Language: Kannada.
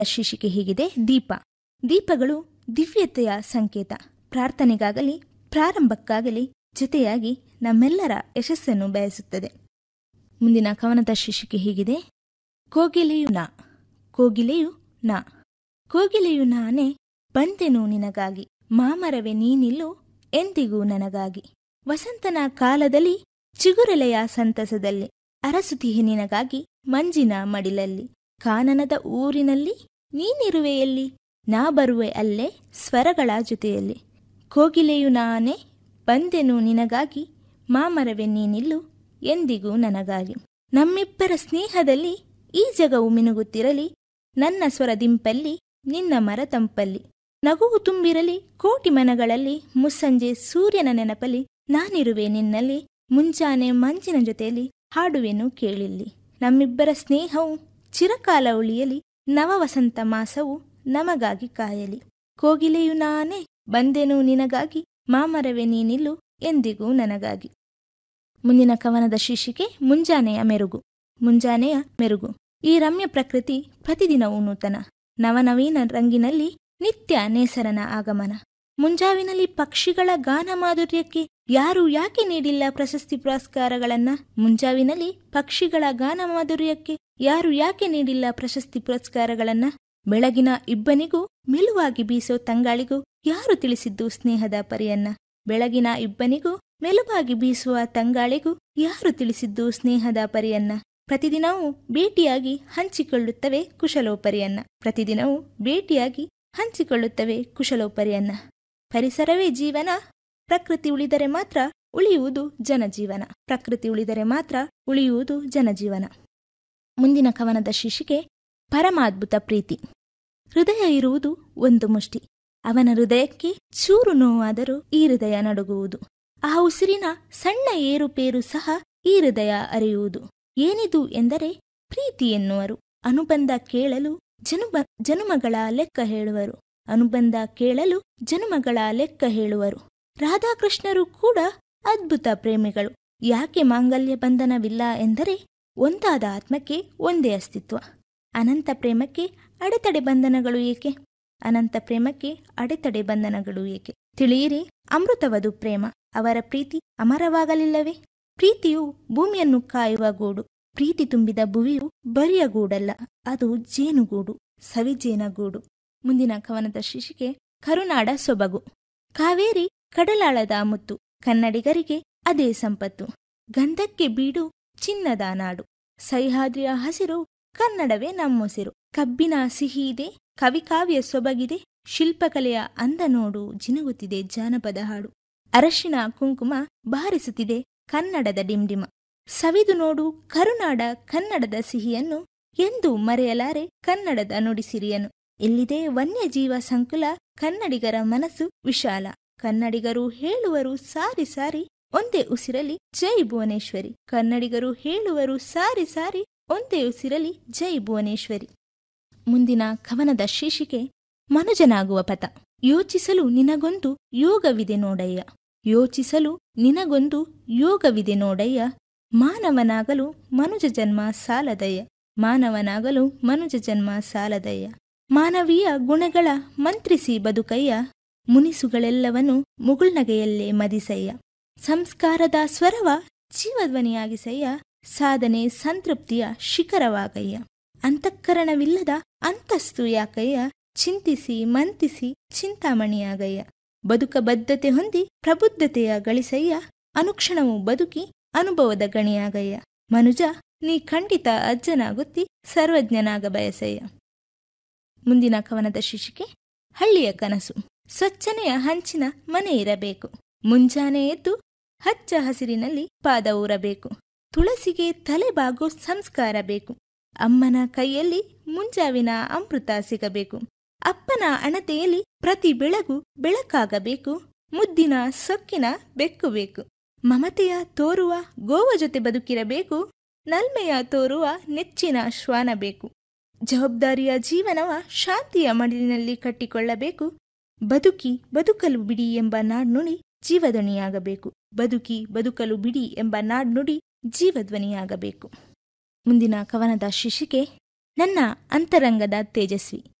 ಶೀರ್ಷಿಕೆ ಹೀಗಿದೆ ದೀಪ ದೀಪಗಳು ದಿವ್ಯತೆಯ ಸಂಕೇತ ಪ್ರಾರ್ಥನೆಗಾಗಲಿ ಪ್ರಾರಂಭಕ್ಕಾಗಲಿ ಜೊತೆಯಾಗಿ ನಮ್ಮೆಲ್ಲರ ಯಶಸ್ಸನ್ನು ಬಯಸುತ್ತದೆ ಮುಂದಿನ ಕವನದ ಶೀರ್ಷಿಕೆ ಹೀಗಿದೆ ಕೋಗಿಲೆಯು ನಾ ಕೋಗಿಲೆಯು ನಾ ಕೋಗಿಲೆಯು ನಾನೇ ಬಂದೆನು ನಿನಗಾಗಿ ಮಾಮರವೇ ನೀನಿಲ್ಲು ಎಂದಿಗೂ ನನಗಾಗಿ ವಸಂತನ ಕಾಲದಲ್ಲಿ ಚಿಗುರೆಲೆಯ ಸಂತಸದಲ್ಲಿ ಅರಸುತಿಹೆ ನಿನಗಾಗಿ ಮಂಜಿನ ಮಡಿಲಲ್ಲಿ ಕಾನನದ ಊರಿನಲ್ಲಿ ನೀನಿರುವೆಯಲ್ಲಿ ನಾ ಬರುವೆ ಅಲ್ಲೇ ಸ್ವರಗಳ ಜೊತೆಯಲ್ಲಿ ಕೋಗಿಲೆಯು ನಾನೇ ಬಂದೆನು ನಿನಗಾಗಿ ಮಾಮರವೇ ನೀನಿಲ್ಲು ಎಂದಿಗೂ ನನಗಾಗಿ ನಮ್ಮಿಬ್ಬರ ಸ್ನೇಹದಲ್ಲಿ ಈ ಜಗವು ಮಿನುಗುತ್ತಿರಲಿ ನನ್ನ ಸ್ವರದಿಂಪಲ್ಲಿ ನಿನ್ನ ಮರ ತಂಪಲ್ಲಿ ನಗುವು ತುಂಬಿರಲಿ ಕೋಟಿ ಮನಗಳಲ್ಲಿ ಮುಸ್ಸಂಜೆ ಸೂರ್ಯನ ನೆನಪಲ್ಲಿ ನಾನಿರುವೆ ನಿನ್ನಲ್ಲಿ ಮುಂಜಾನೆ ಮಂಜಿನ ಜೊತೆಯಲ್ಲಿ ಹಾಡುವೆನು ಕೇಳಿಲ್ಲಿ ನಮ್ಮಿಬ್ಬರ ಸ್ನೇಹವು ಚಿರಕಾಲ ಉಳಿಯಲಿ ನವವಸಂತ ಮಾಸವು ನಮಗಾಗಿ ಕಾಯಲಿ ಕೋಗಿಲೆಯು ನಾನೇ ಬಂದೆನು ನಿನಗಾಗಿ ಮಾಮರವೇ ನೀನಿಲ್ಲು ಎಂದಿಗೂ ನನಗಾಗಿ ಮುಂದಿನ ಕವನದ ಶೀರ್ಷಿಕೆ ಮುಂಜಾನೆಯ ಮೆರುಗು ಮುಂಜಾನೆಯ ಮೆರುಗು ಈ ರಮ್ಯ ಪ್ರಕೃತಿ ಪ್ರತಿದಿನವೂ ನೂತನ ನವನವೀನ ರಂಗಿನಲ್ಲಿ ನಿತ್ಯ ನೇಸರನ ಆಗಮನ ಮುಂಜಾವಿನಲ್ಲಿ ಪಕ್ಷಿಗಳ ಗಾನ ಮಾಧುರ್ಯಕ್ಕೆ ಯಾರು ಯಾಕೆ ನೀಡಿಲ್ಲ ಪ್ರಶಸ್ತಿ ಪುರಸ್ಕಾರಗಳನ್ನ ಮುಂಜಾವಿನಲ್ಲಿ ಪಕ್ಷಿಗಳ ಗಾನ ಮಾಧುರ್ಯಕ್ಕೆ ಯಾರು ಯಾಕೆ ನೀಡಿಲ್ಲ ಪ್ರಶಸ್ತಿ ಪುರಸ್ಕಾರಗಳನ್ನ ಬೆಳಗಿನ ಇಬ್ಬನಿಗೂ ಮೆಲುವಾಗಿ ಬೀಸೋ ತಂಗಾಳಿಗೂ ಯಾರು ತಿಳಿಸಿದ್ದು ಸ್ನೇಹದ ಪರಿಯನ್ನ ಬೆಳಗಿನ ಇಬ್ಬನಿಗೂ ಮೆಲುವಾಗಿ ಬೀಸುವ ತಂಗಾಳಿಗೂ ಯಾರು ತಿಳಿಸಿದ್ದು ಸ್ನೇಹದ ಪರಿಯನ್ನ ಪ್ರತಿದಿನವೂ ಭೇಟಿಯಾಗಿ ಹಂಚಿಕೊಳ್ಳುತ್ತವೆ ಕುಶಲೋಪರಿಯನ್ನ ಪ್ರತಿದಿನವೂ ಭೇಟಿಯಾಗಿ ಹಂಚಿಕೊಳ್ಳುತ್ತವೆ ಕುಶಲೋಪರಿಯನ್ನ ಪರಿಸರವೇ ಜೀವನ ಪ್ರಕೃತಿ ಉಳಿದರೆ ಮಾತ್ರ ಉಳಿಯುವುದು ಜನಜೀವನ ಪ್ರಕೃತಿ ಉಳಿದರೆ ಮಾತ್ರ ಉಳಿಯುವುದು ಜನಜೀವನ ಮುಂದಿನ ಕವನದ ಶೀರ್ಷಿಕೆ ಪರಮಾದ್ಭುತ ಪ್ರೀತಿ ಹೃದಯ ಇರುವುದು ಒಂದು ಮುಷ್ಟಿ ಅವನ ಹೃದಯಕ್ಕೆ ಚೂರು ನೋವಾದರೂ ಈ ಹೃದಯ ನಡುಗುವುದು ಆ ಉಸಿರಿನ ಸಣ್ಣ ಏರುಪೇರು ಸಹ ಈ ಹೃದಯ ಅರಿಯುವುದು ಏನಿದು ಎಂದರೆ ಪ್ರೀತಿ ಎನ್ನುವರು ಅನುಬಂಧ ಕೇಳಲು ಜನುಮ ಜನುಮಗಳ ಲೆಕ್ಕ ಹೇಳುವರು ಅನುಬಂಧ ಕೇಳಲು ಜನುಮಗಳ ಲೆಕ್ಕ ಹೇಳುವರು ರಾಧಾಕೃಷ್ಣರು ಕೂಡ ಅದ್ಭುತ ಪ್ರೇಮಿಗಳು ಯಾಕೆ ಮಾಂಗಲ್ಯ ಬಂಧನವಿಲ್ಲ ಎಂದರೆ ಒಂದಾದ ಆತ್ಮಕ್ಕೆ ಒಂದೇ ಅಸ್ತಿತ್ವ ಅನಂತ ಪ್ರೇಮಕ್ಕೆ ಅಡೆತಡೆ ಬಂಧನಗಳು ಏಕೆ ಅನಂತ ಪ್ರೇಮಕ್ಕೆ ಅಡೆತಡೆ ಬಂಧನಗಳು ಏಕೆ ತಿಳಿಯಿರಿ ಅಮೃತವದು ಪ್ರೇಮ ಅವರ ಪ್ರೀತಿ ಅಮರವಾಗಲಿಲ್ಲವೇ ಪ್ರೀತಿಯು ಭೂಮಿಯನ್ನು ಕಾಯುವ ಗೂಡು ಪ್ರೀತಿ ತುಂಬಿದ ಭುವಿಯು ಬರಿಯ ಗೂಡಲ್ಲ ಅದು ಜೇನುಗೂಡು ಸವಿಜೇನಗೂಡು ಮುಂದಿನ ಕವನದ ಶೀರ್ಷಿಕೆ ಕರುನಾಡ ಸೊಬಗು ಕಾವೇರಿ ಕಡಲಾಳದ ಮುತ್ತು ಕನ್ನಡಿಗರಿಗೆ ಅದೇ ಸಂಪತ್ತು ಗಂಧಕ್ಕೆ ಬೀಡು ಚಿನ್ನದ ನಾಡು ಸಹ್ಯಾದ್ರಿಯ ಹಸಿರು ಕನ್ನಡವೇ ನಮ್ಮುಸಿರು ಕಬ್ಬಿನ ಸಿಹಿ ಇದೆ ಕವಿಕಾವ್ಯ ಸೊಬಗಿದೆ ಶಿಲ್ಪಕಲೆಯ ಅಂದ ನೋಡು ಜಿನುಗುತ್ತಿದೆ ಜಾನಪದ ಹಾಡು ಅರಶಿನ ಕುಂಕುಮ ಬಾರಿಸುತ್ತಿದೆ ಕನ್ನಡದ ಡಿಂಡಿಮ ಸವಿದು ನೋಡು ಕರುನಾಡ ಕನ್ನಡದ ಸಿಹಿಯನ್ನು ಎಂದು ಮರೆಯಲಾರೆ ಕನ್ನಡದ ನುಡಿಸಿರಿಯನು ಇಲ್ಲಿದೆ ವನ್ಯಜೀವ ಸಂಕುಲ ಕನ್ನಡಿಗರ ಮನಸ್ಸು ವಿಶಾಲ ಕನ್ನಡಿಗರು ಹೇಳುವರು ಸಾರಿ ಸಾರಿ ಒಂದೇ ಉಸಿರಲಿ ಜೈ ಭುವನೇಶ್ವರಿ ಕನ್ನಡಿಗರು ಹೇಳುವರು ಸಾರಿ ಸಾರಿ ಒಂದೇ ಉಸಿರಲಿ ಜೈ ಭುವನೇಶ್ವರಿ ಮುಂದಿನ ಕವನದ ಶೀರ್ಷಿಕೆ ಮನುಜನಾಗುವ ಪಥ ಯೋಚಿಸಲು ನಿನಗೊಂದು ಯೋಗವಿದೆ ನೋಡಯ್ಯ ಯೋಚಿಸಲು ನಿನಗೊಂದು ಯೋಗವಿದೆ ನೋಡಯ್ಯ ಮಾನವನಾಗಲು ಮನುಜ ಜನ್ಮ ಸಾಲದಯ್ಯ ಮಾನವನಾಗಲು ಮನುಜ ಜನ್ಮ ಸಾಲದಯ್ಯ ಮಾನವೀಯ ಗುಣಗಳ ಮಂತ್ರಿಸಿ ಬದುಕಯ್ಯ ಮುನಿಸುಗಳೆಲ್ಲವನು ಮುಗುಳ್ನಗೆಯಲ್ಲೇ ಮದಿಸಯ್ಯ ಸಂಸ್ಕಾರದ ಸ್ವರವ ಜೀವಧ್ವನಿಯಾಗಿಸಯ್ಯ ಸಾಧನೆ ಸಂತೃಪ್ತಿಯ ಶಿಖರವಾಗಯ್ಯ ಅಂತಃಕರಣವಿಲ್ಲದ ಅಂತಸ್ತು ಯಾಕಯ್ಯ ಚಿಂತಿಸಿ ಮಂತಿಸಿ ಚಿಂತಾಮಣಿಯಾಗಯ್ಯ ಬದುಕ ಬದ್ಧತೆ ಹೊಂದಿ ಪ್ರಬುದ್ಧತೆಯ ಗಳಿಸಯ್ಯ ಅನುಕ್ಷಣವು ಬದುಕಿ ಅನುಭವದ ಗಣಿಯಾಗಯ್ಯ ಮನುಜ ನೀ ಖಂಡಿತ ಅಜ್ಜನಾಗುತ್ತಿ ಸರ್ವಜ್ಞನಾಗ ಬಯಸಯ್ಯ ಮುಂದಿನ ಕವನದ ಶೀರ್ಷಿಕೆ ಹಳ್ಳಿಯ ಕನಸು ಸ್ವಚ್ಛನೆಯ ಹಂಚಿನ ಮನೆ ಇರಬೇಕು ಮುಂಜಾನೆ ಎದ್ದು ಹಚ್ಚ ಹಸಿರಿನಲ್ಲಿ ಪಾದ ಊರಬೇಕು ತುಳಸಿಗೆ ತಲೆಬಾಗೋ ಸಂಸ್ಕಾರ ಬೇಕು ಅಮ್ಮನ ಕೈಯಲ್ಲಿ ಮುಂಜಾವಿನ ಅಮೃತ ಸಿಗಬೇಕು ಅಪ್ಪನ ಅಣತೆಯಲ್ಲಿ ಪ್ರತಿ ಬೆಳಗು ಬೆಳಕಾಗಬೇಕು ಮುದ್ದಿನ ಸೊಕ್ಕಿನ ಬೆಕ್ಕು ಬೇಕು ಮಮತೆಯ ತೋರುವ ಗೋವ ಜೊತೆ ಬದುಕಿರಬೇಕು ನಲ್ಮೆಯ ತೋರುವ ನೆಚ್ಚಿನ ಶ್ವಾನ ಬೇಕು ಜವಾಬ್ದಾರಿಯ ಜೀವನವ ಶಾಂತಿಯ ಮಡಿಲಿನಲ್ಲಿ ಕಟ್ಟಿಕೊಳ್ಳಬೇಕು ಬದುಕಿ ಬದುಕಲು ಬಿಡಿ ಎಂಬ ನಾಡ್ನುಡಿ ಜೀವಧ್ವನಿಯಾಗಬೇಕು ಬದುಕಿ ಬದುಕಲು ಬಿಡಿ ಎಂಬ ನಾಡ್ನುಡಿ ಜೀವಧ್ವನಿಯಾಗಬೇಕು ಮುಂದಿನ ಕವನದ ಶೀರ್ಷಿಕೆ ನನ್ನ ಅಂತರಂಗದ ತೇಜಸ್ವಿ